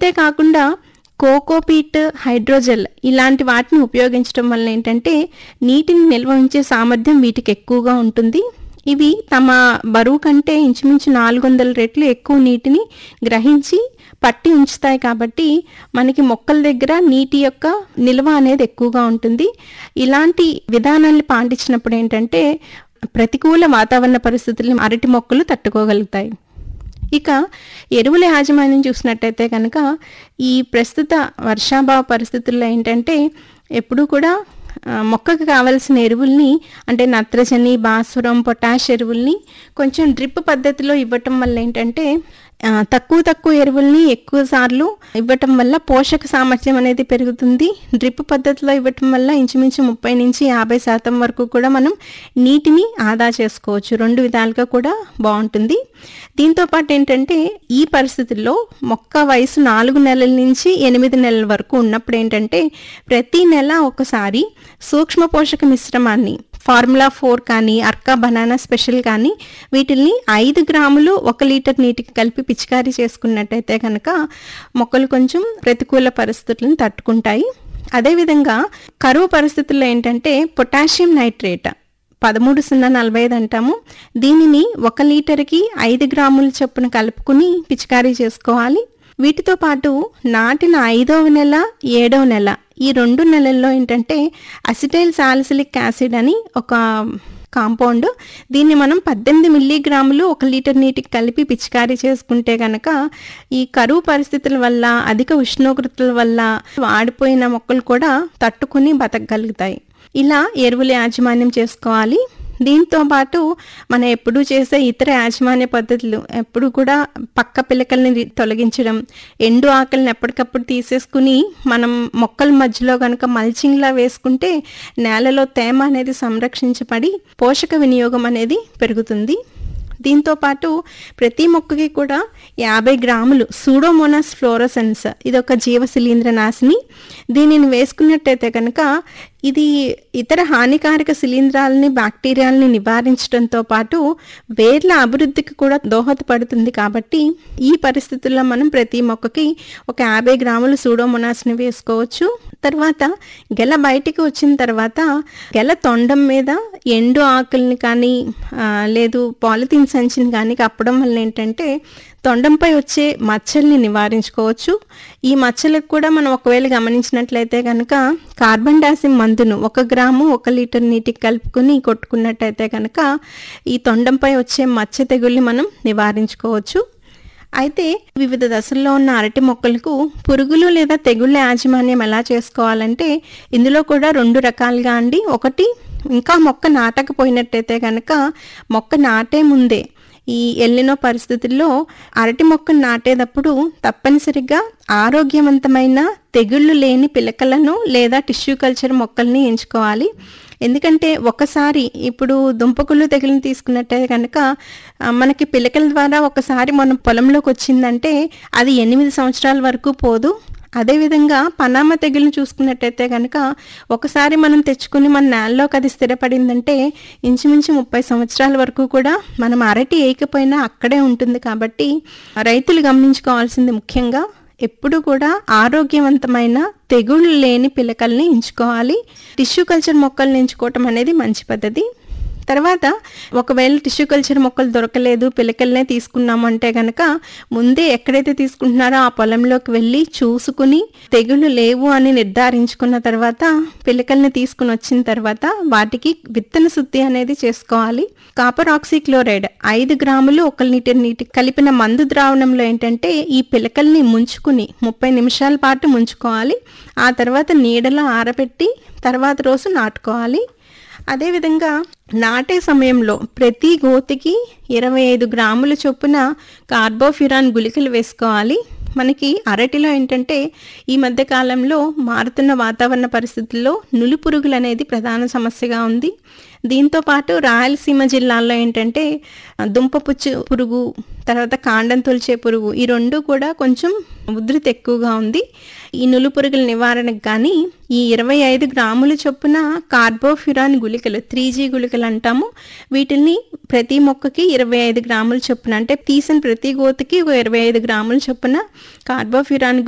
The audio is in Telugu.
ఇంతేకాకుండా కోకోపీట్ హైడ్రోజెల్ ఇలాంటి వాటిని ఉపయోగించడం వల్ల ఏంటంటే నీటిని నిల్వ ఉంచే సామర్థ్యం వీటికి ఎక్కువగా ఉంటుంది ఇవి తమ బరువు కంటే ఇంచుమించు నాలుగు వందల రెట్లు ఎక్కువ నీటిని గ్రహించి పట్టి ఉంచుతాయి కాబట్టి మనకి మొక్కల దగ్గర నీటి యొక్క నిల్వ అనేది ఎక్కువగా ఉంటుంది ఇలాంటి విధానాన్ని పాటించినప్పుడు ఏంటంటే ప్రతికూల వాతావరణ పరిస్థితులను అరటి మొక్కలు తట్టుకోగలుగుతాయి ఇక ఎరువుల యాజమాన్యం చూసినట్టయితే కనుక ఈ ప్రస్తుత వర్షాభావ పరిస్థితుల్లో ఏంటంటే ఎప్పుడూ కూడా ఆ, మొక్కకు కావలసిన ఎరువుల్ని అంటే నత్రజని భాస్వరం పొటాష్ ఎరువుల్ని కొంచెం డ్రిప్ పద్ధతిలో ఇవ్వటం వల్ల ఏంటంటే ఆ, తక్కువ తక్కువ ఎరువుల్ని ఎక్కువ సార్లు ఇవ్వటం వల్ల పోషక సామర్థ్యం అనేది పెరుగుతుంది డ్రిప్ పద్ధతిలో ఇవ్వటం వల్ల ఇంచుమించు ముప్పై నుంచి యాభై శాతం వరకు కూడా మనం నీటిని ఆదా చేసుకోవచ్చు రెండు విధాలుగా కూడా బాగుంటుంది దీంతో పాటు ఏంటంటే ఈ పరిస్థితుల్లో మొక్క వయసు నాలుగు నెలల నుంచి ఎనిమిది నెలల వరకు ఉన్నప్పుడు ఏంటంటే ప్రతి నెల ఒకసారి సూక్ష్మ పోషక మిశ్రమాన్ని ఫార్ములా ఫోర్ కానీ అర్కా బనానా స్పెషల్ కానీ వీటిల్ని ఐదు గ్రాములు ఒక లీటర్ నీటికి కలిపి పిచికారీ చేసుకున్నట్టయితే కనుక మొక్కలు కొంచెం ప్రతికూల పరిస్థితులను తట్టుకుంటాయి అదేవిధంగా కరువు పరిస్థితుల్లో ఏంటంటే పొటాషియం నైట్రేట్ పదమూడు సున్నా నలభై ఐదు అంటాము దీనిని ఒక లీటర్కి ఐదు గ్రాముల చొప్పున కలుపుకుని పిచికారీ చేసుకోవాలి వీటితో పాటు నాటిన ఐదవ నెల ఏడవ నెల ఈ రెండు నెలల్లో ఏంటంటే అసిటైల్ సాలిసిలిక్ యాసిడ్ అని ఒక కాంపౌండ్ దీన్ని మనం పద్దెనిమిది మిల్లీగ్రాములు ఒక లీటర్ నీటికి కలిపి పిచికారీ చేసుకుంటే కనుక ఈ కరువు పరిస్థితుల వల్ల అధిక ఉష్ణోగ్రతల వల్ల వాడిపోయిన మొక్కలు కూడా తట్టుకుని బతకగలుగుతాయి ఇలా ఎరువుల యాజమాన్యం చేసుకోవాలి దీంతో పాటు మనం ఎప్పుడూ చేసే ఇతర యాజమాన్య పద్ధతులు ఎప్పుడు కూడా పక్క పిలకల్ని రి- తొలగించడం ఎండు ఆకలిని ఎప్పటికప్పుడు తీసేసుకుని మనం మొక్కల మధ్యలో కనుక మల్చింగ్లా వేసుకుంటే నేలలో తేమ అనేది సంరక్షించబడి పోషక వినియోగం అనేది పెరుగుతుంది దీంతో పాటు ప్రతి మొక్కకి కూడా యాభై గ్రాములు సూడోమోనాస్ ఫ్లోరోసెన్స్ ఇది ఒక జీవ శిలీంద్ర నాశిని దీనిని వేసుకున్నట్టయితే కనుక ఇది ఇతర హానికారక శిలీంధ్రాలని బ్యాక్టీరియాలని నివారించడంతో పాటు వేర్ల అభివృద్ధికి కూడా దోహదపడుతుంది కాబట్టి ఈ పరిస్థితుల్లో మనం ప్రతి మొక్కకి ఒక యాభై గ్రాములు సూడోమోనాస్ని వేసుకోవచ్చు తర్వాత గెల బయటికి వచ్చిన తర్వాత గెల తొండం మీద ఎండు ఆకుల్ని కానీ ఆ, లేదు పాలిథిన్ సంచిని కానీ కప్పడం వల్ల ఏంటంటే తొండంపై వచ్చే మచ్చల్ని నివారించుకోవచ్చు ఈ మచ్చలకు కూడా మనం ఒకవేళ గమనించినట్లయితే కనుక కార్బన్ డాసిమ్ మందును ఒక గ్రాము ఒక లీటర్ నీటికి కలుపుకుని కొట్టుకున్నట్టయితే కనుక ఈ తొండంపై వచ్చే మచ్చ తెగుల్ని మనం నివారించుకోవచ్చు అయితే వివిధ దశల్లో ఉన్న అరటి మొక్కలకు పురుగులు లేదా తెగుళ్ళ యాజమాన్యం ఎలా చేసుకోవాలంటే ఇందులో కూడా రెండు రకాలుగా అండి ఒకటి ఇంకా మొక్క నాటకపోయినట్టయితే కనుక మొక్క నాటే ముందే ఈ ఎల్లినో పరిస్థితుల్లో అరటి మొక్కను నాటేటప్పుడు తప్పనిసరిగా ఆరోగ్యవంతమైన తెగుళ్ళు లేని పిలకలను లేదా టిష్యూ కల్చర్ మొక్కల్ని ఎంచుకోవాలి ఎందుకంటే ఒకసారి ఇప్పుడు దుంపకుళ్ళు తెగులను తీసుకున్నట్టే కనుక ఆ, మనకి పిలకల ద్వారా ఒకసారి మనం పొలంలోకి వచ్చిందంటే అది ఎనిమిది సంవత్సరాల వరకు పోదు అదేవిధంగా పనామ తెగులను చూసుకున్నట్టయితే కనుక ఒకసారి మనం తెచ్చుకుని మన నేలలోకి అది స్థిరపడిందంటే ఇంచుమించు ముప్పై సంవత్సరాల వరకు కూడా మనం అరటి ఏకపోయినా అక్కడే ఉంటుంది కాబట్టి రైతులు గమనించుకోవాల్సింది ముఖ్యంగా ఎప్పుడు కూడా ఆరోగ్యవంతమైన తెగుళ్ళు లేని పిలకల్ని ఎంచుకోవాలి టిష్యూ కల్చర్ మొక్కల్ని ఎంచుకోవటం అనేది మంచి పద్ధతి తర్వాత ఒకవేళ టిష్యూ కల్చర్ మొక్కలు దొరకలేదు పిలకల్నే తీసుకున్నాము అంటే కనుక ముందే ఎక్కడైతే తీసుకుంటున్నారో ఆ పొలంలోకి వెళ్ళి చూసుకుని తెగులు లేవు అని నిర్ధారించుకున్న తర్వాత పిలకల్ని తీసుకుని వచ్చిన తర్వాత వాటికి విత్తన శుద్ధి అనేది చేసుకోవాలి కాపర్ ఆక్సిక్లోరైడ్ ఐదు గ్రాములు ఒక లీటర్ నీటి కలిపిన మందు ద్రావణంలో ఏంటంటే ఈ పిలకల్ని ముంచుకుని ముప్పై నిమిషాల పాటు ముంచుకోవాలి ఆ తర్వాత నీడలో ఆరబెట్టి తర్వాత రోజు నాటుకోవాలి అదేవిధంగా నాటే సమయంలో ప్రతి గోతికి ఇరవై ఐదు గ్రాముల చొప్పున కార్బోఫ్యురాన్ గుళికలు వేసుకోవాలి మనకి అరటిలో ఏంటంటే ఈ మధ్య కాలంలో మారుతున్న వాతావరణ పరిస్థితుల్లో నులి పురుగులు అనేది ప్రధాన సమస్యగా ఉంది దీంతో పాటు రాయలసీమ జిల్లాల్లో ఏంటంటే ఆ, దుంపపుచ్చు పురుగు తర్వాత కాండం తొలిచే పురుగు ఈ రెండు కూడా కొంచెం ఉధృతి ఎక్కువగా ఉంది ఈ నులు పురుగుల నివారణకు కానీ ఈ ఇరవై ఐదు గ్రాముల చొప్పున కార్బోఫ్యురాన్ గుళికలు త్రీ జీ గుళికలు అంటాము వీటిని ప్రతి మొక్కకి ఇరవై ఐదు గ్రాముల చొప్పున అంటే తీసిన ప్రతి గోతికి ఒక ఇరవై ఐదు గ్రాముల చొప్పున కార్బోఫ్యురాన్